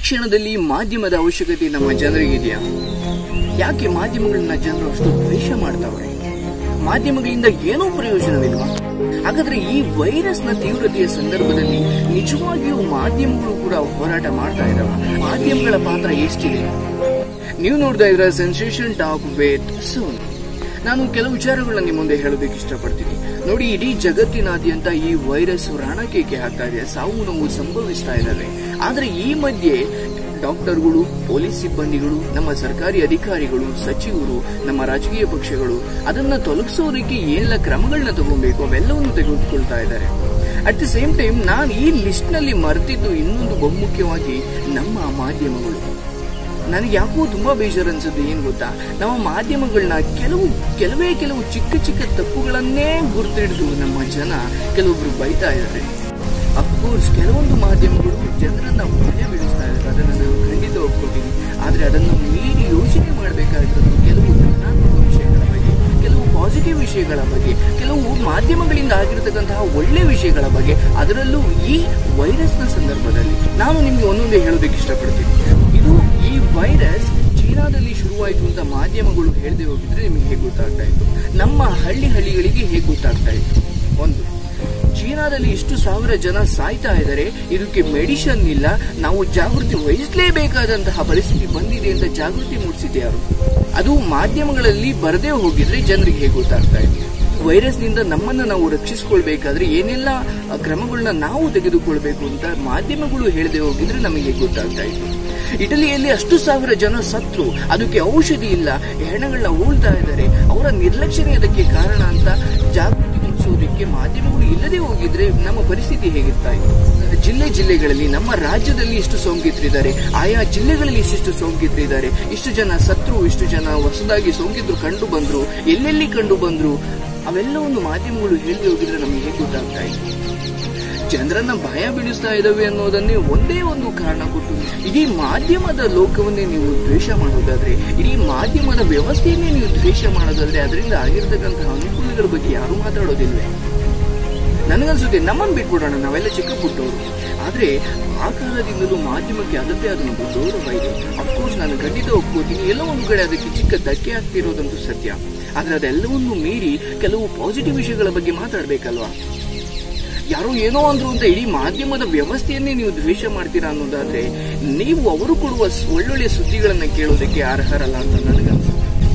ಕ್ಷಣದಲ್ಲಿ ಮಾಧ್ಯಮದ ಅವಶ್ಯಕತೆ ನಮ್ಮ ಜನರಿಗಿದೆಯಾ ಯಾಕೆ ಮಾಧ್ಯಮಗಳನ್ನ ಜನರು ಅಷ್ಟು ದ್ವೇಷ ಮಾಡ್ತಾವ್ರೆ ಮಾಧ್ಯಮಗಳಿಂದ ಏನೂ ಪ್ರಯೋಜನವಿಲ್ವಾ ಹಾಗಾದ್ರೆ ಈ ವೈರಸ್ ನ ತೀವ್ರತೆಯ ಸಂದರ್ಭದಲ್ಲಿ ನಿಜವಾಗಿಯೂ ಮಾಧ್ಯಮಗಳು ಕೂಡ ಹೋರಾಟ ಮಾಡ್ತಾ ಇದಾವ ಮಾಧ್ಯಮಗಳ ಪಾತ್ರ ಎಷ್ಟಿದೆ ನೀವು ನೋಡ್ತಾ ಇದ್ರ ಸೆನ್ಸೇಷನ್ ಟಾಕ್ ವಿತ್ ಸೋನ್ ನಾನು ಕೆಲವು ವಿಚಾರಗಳನ್ನ ನಿಮ್ಮ ಮುಂದೆ ಹೇಳೋದಕ್ಕೆ ಇಷ್ಟಪಡ್ತೀನಿ ನೋಡಿ ಇಡೀ ಜಗತ್ತಿನಾದ್ಯಂತ ಈ ವೈರಸ್ ಪ್ರಾಣಕೇಕೆ ಹಾಕ್ತಾ ಇದೆ ಸಾವು ನೋವು ಸಂಭವಿಸ್ತಾ ಇದ್ದಾವೆ ಆದ್ರೆ ಈ ಮಧ್ಯೆ ಡಾಕ್ಟರ್ಗಳು ಪೊಲೀಸ್ ಸಿಬ್ಬಂದಿಗಳು ನಮ್ಮ ಸರ್ಕಾರಿ ಅಧಿಕಾರಿಗಳು ಸಚಿವರು ನಮ್ಮ ರಾಜಕೀಯ ಪಕ್ಷಗಳು ಅದನ್ನ ತೊಲಗಿಸೋದಕ್ಕೆ ಏನೆಲ್ಲ ಕ್ರಮಗಳನ್ನ ತಗೊಬೇಕು ಅವೆಲ್ಲವನ್ನು ತೆಗೆದುಕೊಳ್ತಾ ಇದ್ದಾರೆ ಅಟ್ ದಿ ಸೇಮ್ ಟೈಮ್ ನಾನು ಈ ಲಿಸ್ಟ್ ನಲ್ಲಿ ಮರೆತಿದ್ದು ಇನ್ನೊಂದು ಬಹುಮುಖ್ಯವಾಗಿ ನಮ್ಮ ಮಾಧ್ಯಮಗಳು ನನಗೆ ಯಾಕೋ ತುಂಬಾ ಬೇಜಾರು ಅನ್ಸುತ್ತೆ ಏನ್ ಗೊತ್ತಾ ನಮ್ಮ ಮಾಧ್ಯಮಗಳನ್ನ ಕೆಲವು ಕೆಲವೇ ಕೆಲವು ಚಿಕ್ಕ ಚಿಕ್ಕ ತಪ್ಪುಗಳನ್ನೇ ಗುರ್ತಿಡಿದು ನಮ್ಮ ಜನ ಕೆಲವೊಬ್ರು ಬೈತಾ ಇದ್ದಾರೆ ಅಫ್ಕೋರ್ಸ್ ಕೆಲವೊಂದು ಮಾಧ್ಯಮಗಳು ಜನರನ್ನ ಭಯ ಬೀಳಿಸ್ತಾ ಇದ್ದಾರೆ ಅದನ್ನ ನಾನು ಖಂಡಿತ ಒಪ್ಕೊತೀನಿ ಆದ್ರೆ ಅದನ್ನು ಮೀರಿ ಯೋಚನೆ ಮಾಡಬೇಕಾಗಿರೋದು ಕೆಲವು ಧನಾತ್ಮಕ ವಿಷಯಗಳ ಬಗ್ಗೆ ಕೆಲವು ಪಾಸಿಟಿವ್ ವಿಷಯಗಳ ಬಗ್ಗೆ ಕೆಲವು ಮಾಧ್ಯಮಗಳಿಂದ ಆಗಿರತಕ್ಕಂತಹ ಒಳ್ಳೆ ವಿಷಯಗಳ ಬಗ್ಗೆ ಅದರಲ್ಲೂ ಈ ವೈರಸ್ನ ಸಂದರ್ಭದಲ್ಲಿ ನಾನು ನಿಮ್ಗೆ ಒಂದೊಂದೇ ಹೇಳೋದಕ್ಕೆ ಇಷ್ಟಪಡ್ತೀನಿ ಇದು ಈ ವೈರಸ್ ಚೀನಾದಲ್ಲಿ ಶುರುವಾಯಿತು ಅಂತ ಮಾಧ್ಯಮಗಳು ಹೇಳದೆ ಹೋಗಿದ್ರೆ ನಿಮಗೆ ಹೇಗೆ ಗೊತ್ತಾಗ್ತಾ ಇತ್ತು ನಮ್ಮ ಹಳ್ಳಿ ಹಳ್ಳಿಗಳಿಗೆ ಹೇಗೆ ಗೊತ್ತಾಗ್ತಾ ಇತ್ತು ಒಂದು ಚೀನಾದಲ್ಲಿ ಇಷ್ಟು ಸಾವಿರ ಜನ ಸಾಯ್ತಾ ಇದ್ದಾರೆ ಇದಕ್ಕೆ ಮೆಡಿಷನ್ ಇಲ್ಲ ನಾವು ಜಾಗೃತಿ ವಹಿಸಲೇಬೇಕಾದಂತಹ ಪರಿಸ್ಥಿತಿ ಬಂದಿದೆ ಅಂತ ಜಾಗೃತಿ ಮೂಡಿಸಿದೆ ಯಾರು ಅದು ಮಾಧ್ಯಮಗಳಲ್ಲಿ ಬರದೇ ಹೋಗಿದ್ರೆ ಜನರಿಗೆ ಹೇಗೆ ಗೊತ್ತಾಗ್ತಾ ಇದೆ ವೈರಸ್ನಿಂದ ನಮ್ಮನ್ನ ನಾವು ರಕ್ಷಿಸಿಕೊಳ್ಬೇಕಾದ್ರೆ ಏನೆಲ್ಲ ಕ್ರಮಗಳನ್ನ ನಾವು ತೆಗೆದುಕೊಳ್ಬೇಕು ಅಂತ ಮಾಧ್ಯಮಗಳು ಹೇಳದೆ ಹೋಗಿದ್ರೆ ನಮಗೆ ಗೊತ್ತಾಗ್ತಾ ಇತ್ತು ಇಟಲಿಯಲ್ಲಿ ಅಷ್ಟು ಸಾವಿರ ಜನ ಸತ್ರು ಅದಕ್ಕೆ ಔಷಧಿ ಇಲ್ಲ ಹೆಣಗಳನ್ನ ಉಳ್ತಾ ಇದ್ದಾರೆ ಅವರ ನಿರ್ಲಕ್ಷ್ಯನೇ ಅದಕ್ಕೆ ಕಾರಣ ಅಂತ ಜಾಗೃತಿ ಮೂಡಿಸೋದಕ್ಕೆ ಮಾಧ್ಯಮಗಳು ಇಲ್ಲದೆ ಹೋಗಿದ್ರೆ ನಮ್ಮ ಪರಿಸ್ಥಿತಿ ಹೇಗಿರ್ತಾ ಇತ್ತು ಜಿಲ್ಲೆ ಜಿಲ್ಲೆಗಳಲ್ಲಿ ನಮ್ಮ ರಾಜ್ಯದಲ್ಲಿ ಇಷ್ಟು ಸೋಂಕಿತರಿದ್ದಾರೆ ಆಯಾ ಜಿಲ್ಲೆಗಳಲ್ಲಿ ಇಷ್ಟಿಷ್ಟು ಸೋಂಕಿತರಿದ್ದಾರೆ ಇಷ್ಟು ಜನ ಸತ್ರು ಇಷ್ಟು ಜನ ಹೊಸದಾಗಿ ಸೋಂಕಿತರು ಕಂಡು ಬಂದ್ರು ಎಲ್ಲೆಲ್ಲಿ ಕಂಡು ಬಂದ್ರು ಅವೆಲ್ಲವನ್ನು ಮಾಧ್ಯಮಗಳು ಹೇಳಿ ಹೋಗಿದ್ರೆ ನಮಗೆ ಹೇಗೆ ಗೊತ್ತಾಗ್ತಾ ಇತ್ತು ಜನರನ್ನ ಭಯ ಬೀಳಿಸ್ತಾ ಇದಾವೆ ಅನ್ನೋದನ್ನೇ ಒಂದೇ ಒಂದು ಕಾರಣ ಕೊಟ್ಟು ಇಡೀ ಮಾಧ್ಯಮದ ಲೋಕವನ್ನೇ ನೀವು ದ್ವೇಷ ಮಾಡೋದಾದ್ರೆ ಇಡೀ ಮಾಧ್ಯಮದ ವ್ಯವಸ್ಥೆಯನ್ನೇ ನೀವು ದ್ವೇಷ ಮಾಡೋದಾದ್ರೆ ಅದರಿಂದ ಆಗಿರ್ತಕ್ಕಂತಹ ಅನುಕೂಲಗಳ ಬಗ್ಗೆ ಯಾರು ಮಾತಾಡೋದಿಲ್ವೇ ನನಗನ್ಸುತ್ತೆ ನಮ್ಮನ್ನು ಬಿಟ್ಬಿಡೋಣ ನಾವೆಲ್ಲ ಚಿಕ್ಕ ಪುಟ್ಟವರು ಆದ್ರೆ ಆ ಕಾಲದಿಂದಲೂ ಮಾಧ್ಯಮಕ್ಕೆ ಅದರದೇ ಆದ ಒಂದು ಗೌರವ ಇದೆ ಅಫ್ಕೋರ್ಸ್ ನಾನು ಖಂಡಿತ ಒಪ್ಕೋತೀನಿ ಎಲ್ಲೋ ಒಂದು ಕಡೆ ಅದಕ್ಕೆ ಚಿಕ್ಕ ಧಕ್ಕೆ ಆಗ್ತಿರೋದಂತೂ ಸತ್ಯ ಆದ್ರೆ ಅದೆಲ್ಲವನ್ನು ಮೀರಿ ಕೆಲವು ಪಾಸಿಟಿವ್ ವಿಷಯಗಳ ಬಗ್ಗೆ ಮಾತಾಡ್ಬೇಕಲ್ವಾ ಯಾರೋ ಏನೋ ಅಂದ್ರು ಅಂತ ಇಡೀ ಮಾಧ್ಯಮದ ವ್ಯವಸ್ಥೆಯನ್ನೇ ನೀವು ದ್ವೇಷ ಮಾಡ್ತೀರಾ ಅನ್ನೋದಾದ್ರೆ ನೀವು ಅವರು ಕೊಡುವ ಸ್- ಒಳ್ಳೊಳ್ಳೆ ಸುದ್ದಿಗಳನ್ನ ಕೇಳೋದಕ್ಕೆ ಅರ್ಹರಲ್ಲ ಅಂತ ನನಗನ್ಸುತ್ತೆ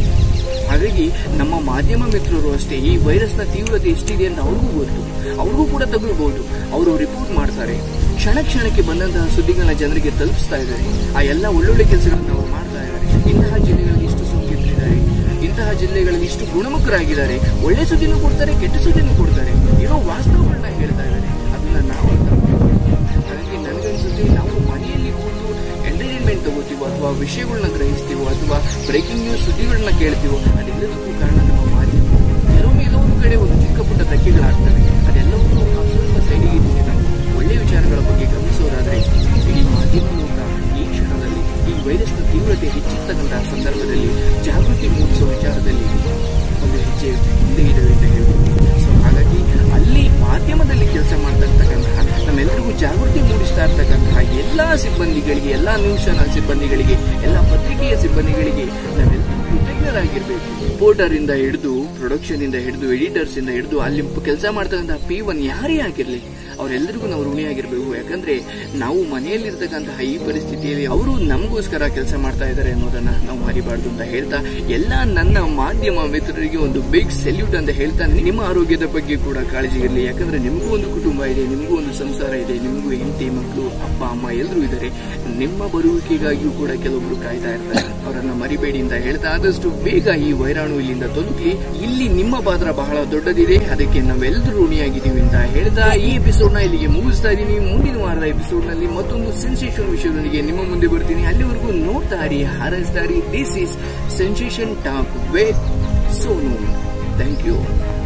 ಹಾಗಾಗಿ ನಮ್ಮ ಮಾಧ್ಯಮ ಮಿತ್ರರು ಅಷ್ಟೇ ಈ ವೈರಸ್ನ ತೀವ್ರತೆ ಎಷ್ಟಿದೆ ಅಂತ ಅವ್ರಿಗೂ ಗೊತ್ತು ಅವ್ರಿಗೂ ಕೂಡ ತಗೊಳ್ಬಹುದು ಅವರು ರಿಪೋರ್ಟ್ ಮಾಡ್ತಾರೆ ಕ್ಷಣ ಕ್ಷಣಕ್ಕೆ ಬಂದಂತಹ ಸುದ್ದಿಗಳನ್ನ ಜನರಿಗೆ ತಲುಪಿಸ್ತಾ ಇದ್ದಾರೆ ಆ ಎಲ್ಲ ಒಳ್ಳೊಳ್ಳೆ ಕೆಲಸಗಳನ್ನ ಅವರು ಮಾಡ್ತಾ ಇದ್ದಾರೆ ಇಂತಹ ಜಿಲ್ಲೆಗಳಲ್ಲಿ ಇಷ್ಟು ಸೋಂಕಿತರಿದ್ದಾರೆ ಇಂತಹ ಜಿಲ್ಲೆಗಳಲ್ಲಿ ಇಷ್ಟು ಗುಣಮುಖರಾಗಿದ್ದಾರೆ ಒಳ್ಳೆ ಸುದ್ದಿನೂ ಕೊಡ್ತಾರೆ ಕೆಟ್ಟ ಸುದ್ದಿನೂ ಕೊಡ್ತಾರೆ ಇರೋ ವಾಸ್ತವಗಳನ್ನ ಹೇಳ್ತಾ ಇದ್ದಾರೆ ಅದನ್ನ ನಾವು ಅರ್ಥ ಮಾಡ್ಬೇಕು. ಹಾಗಾಗಿ ನನಗನ್ಸುತ್ತೆ ನಾವು ಮನೆಯಲ್ಲಿ ಕೂತು ಎಂಟರ್ಟೈನ್ಮೆಂಟ್ ತಗೋತೀವೋ ಅಥವಾ ವಿಷಯಗಳನ್ನ ಗ್ರಹಿಸ್ತೀವೋ ಅಥವಾ ಬ್ರೇಕಿಂಗ್ ನ್ಯೂಸ್ ಸುದ್ದಿಗಳನ್ನ ಕೇಳ್ತೀವೋ ಅದೆಲ್ಲದಕ್ಕೂ ಕಾರಣ ನಮ್ಮ ಮಾಧ್ಯಮ ಕೆಲವೊಮ್ಮೆ ಎಲ್ಲೋ ಒಂದು ಕಡೆ ಒಂದು ಚಿಕ್ಕ ಪುಟ್ಟ ಧಕ್ಕೆಗಳಾಗ್ತವೆ ಅದೆಲ್ಲವನ್ನೂ ನಾವು ಸ್ವಲ್ಪ ಸೈಡಿಗೆ ಇರಿಸಿ ನಾವು ಒಳ್ಳೆ ವಿಚಾರಗಳ ಬಗ್ಗೆ ಗಮನಿಸೋದಾದ್ರೆ ಇಡೀ ಮಾಧ್ಯಮ ಲೋಕ ಈ ಕ್ಷಣದಲ್ಲಿ ಈ ವೈರಸ್ನ ತೀವ್ರತೆ ಹೆಚ್ಚಿರ್ತಕ್ಕಂತಹ ಸಂದರ್ಭದಲ್ಲಿ ಜಾಗೃತಿ ಮೂಡಿಸುವ ವಿಚಾರದಲ್ಲಿ ಒಂದು ಹೆಜ್ಜೆ ಹಿಂದೆ ಇದ್ದಾವೆ ಅಂತ ಹೇಳ್ಬೋದು ಸೊ ಹಾಗಾಗಿ ಅಲ್ಲಿ ಮಾಧ್ಯಮದಲ್ಲಿ ಕೆಲಸ ಮಾಡ್ತಾ ಇರ್ತಕ್ಕಂತಹ ನಮ್ಮೆಲ್ಲರಿಗೂ ಜಾಗೃತಿ ಮೂಡಿಸ್ತಾ ಇರ್ತಕ್ಕಂತಹ ಎಲ್ಲಾ ಸಿಬ್ಬಂದಿಗಳಿಗೆ ಎಲ್ಲಾ ನ್ಯೂಸ್ ಚಾನಲ್ ಸಿಬ್ಬಂದಿಗಳಿಗೆ ಎಲ್ಲಾ ಪತ್ರಿಕೆಯ ಸಿಬ್ಬಂದಿಗಳಿಗೆ ನಾವೆಲ್ಲರೂ ಕೃತಜ್ಞರಾಗಿರ್ಬೇಕು ರಿಪೋರ್ಟರ್ ಇಂದ ಹಿಡಿದು ಪ್ರೊಡಕ್ಷನ್ ಇಂದ ಹಿಡಿದು ಎಡಿಟರ್ಸ್ ಇಂದ ಹಿಡಿದು ಅಲ್ಲಿ ಕೆಲಸ ಮಾಡ್ತಕ್ಕಂತಹ ಪಿ ಒನ್ ಯಾರೇ ಆಗಿರ್ಲಿ ಅವರೆಲ್ಲರಿಗೂ ನಾವು ಋಣಿಯಾಗಿರ್ಬೇಕು ಯಾಕಂದ್ರೆ ನಾವು ಮನೆಯಲ್ಲಿರ್ತಕ್ಕಂತಹ ಈ ಪರಿಸ್ಥಿತಿಯಲ್ಲಿ ಅವರು ನಮಗೋಸ್ಕರ ಕೆಲಸ ಮಾಡ್ತಾ ಇದ್ದಾರೆ ಅನ್ನೋದನ್ನ ನಾವು ಮರಿಬಾರ್ದು ಅಂತ ಹೇಳ್ತಾ ಎಲ್ಲ ನನ್ನ ಮಾಧ್ಯಮ ಮಿತ್ರರಿಗೆ ಒಂದು ಬಿಗ್ ಸೆಲ್ಯೂಟ್ ಅಂತ ಹೇಳ್ತಾ ನಿಮ್ಮ ಆರೋಗ್ಯದ ಬಗ್ಗೆ ಕೂಡ ಕಾಳಜಿ ಇರಲಿ ಯಾಕಂದ್ರೆ ನಿಮಗೂ ಒಂದು ಕುಟುಂಬ ಇದೆ ನಿಮಗೂ ಒಂದು ಸಂಸಾರ ಇದೆ ನಿಮಗೂ ಹೆಂಡತಿ ಮಕ್ಕಳು ಅಪ್ಪ ಅಮ್ಮ ಎಲ್ಲರೂ ಇದ್ದಾರೆ ನಿಮ್ಮ ಬರುವಿಕೆಗಾಗಿಯೂ ಕೂಡ ಕೆಲವೊಬ್ರು ಕಾಯ್ತಾ ಇರ್ತಾರೆ ಅವರನ್ನ ಮರಿಬೇಡಿ ಅಂತ ಹೇಳ್ತಾ ಆದಷ್ಟು ಬೇಗ ಈ ವೈರಾಣು ಇಲ್ಲಿಂದ ತೊಲಗಿ ಇಲ್ಲಿ ನಿಮ್ಮ ಪಾತ್ರ ಬಹಳ ದೊಡ್ಡದಿದೆ ಅದಕ್ಕೆ ನಾವೆಲ್ಲರೂ ಋಣಿಯಾಗಿದ್ದೀವಿ ಅಂತ ಹೇಳ್ತಾ ಈ ಎಪಿಸೋಡ್ ನ ಇಲ್ಲಿಗೆ ಮುಗಿಸ್ತಾ ಇದ್ದೀನಿ ಮುಂದಿನ ವಾರದ ಎಪಿಸೋಡ್ ನಲ್ಲಿ ಮತ್ತೊಂದು ಸೆನ್ಸೇಷನ್ ವಿಷಯದೊಂದಿಗೆ ನಿಮ್ಮ ಮುಂದೆ ಬರ್ತೀನಿ ಅಲ್ಲಿವರೆಗೂ ನೋಡ್ತಾ ಇರಿ ಹಾರೈಸ್ತಾ ಇರಿ this is sensation talk with Sonu thank you